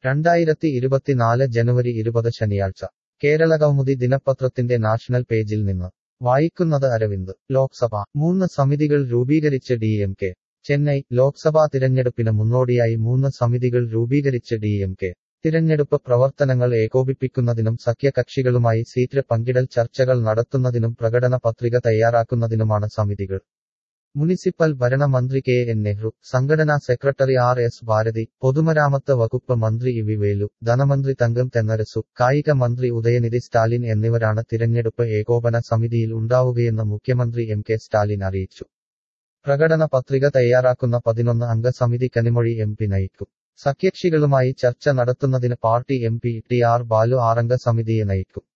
രണ്ടായിരത്തി ഇരുപത്തിനാല് ജനുവരി ഇരുപത് ശനിയാഴ്ച കേരളകൗമുദി ദിനപത്രത്തിന്റെ നാഷണൽ പേജിൽ നിന്ന് വായിക്കുന്നത് അരവിന്ദ് ലോക്സഭ മൂന്ന് സമിതികൾ രൂപീകരിച്ച് D M K Chennai Lok Sabha തിരഞ്ഞെടുപ്പിന് മുന്നോടിയായി മൂന്ന് സമിതികൾ രൂപീകരിച്ച് ഡി എം കെ തിരഞ്ഞെടുപ്പ് പ്രവർത്തനങ്ങൾ ഏകോപിപ്പിക്കുന്നതിനും സഖ്യകക്ഷികളുമായി സീറ്റ് പങ്കിടൽ ചർച്ചകൾ നടത്തുന്നതിനും പ്രകടന പത്രിക തയ്യാറാക്കുന്നതിനുമാണ് സമിതികൾ മുനിസിപ്പൽ ഭരണ മന്ത്രി കെ എൻ നെഹ്റു സംഘടനാ സെക്രട്ടറി ആർ എസ് ഭാരതി പൊതുമരാമത്ത് വകുപ്പ് മന്ത്രി ഇ വി വേലു ധനമന്ത്രി തങ്കം തെന്നരസു കായിക മന്ത്രി ഉദയനിധി സ്റ്റാലിൻ എന്നിവരാണ് തിരഞ്ഞെടുപ്പ് ഏകോപന സമിതിയിൽ ഉണ്ടാവുകയെന്ന് മുഖ്യമന്ത്രി എം കെ സ്റ്റാലിൻ അറിയിച്ചു പ്രകടന പത്രിക തയ്യാറാക്കുന്ന പതിനൊന്ന് അംഗ സമിതി കനിമൊഴി എം പി നയിക്കും സഖ്യകക്ഷികളുമായി ചർച്ച നടത്തുന്നതിന് party M P T R Balu ആറംഗ സമിതിയെ നയിക്കും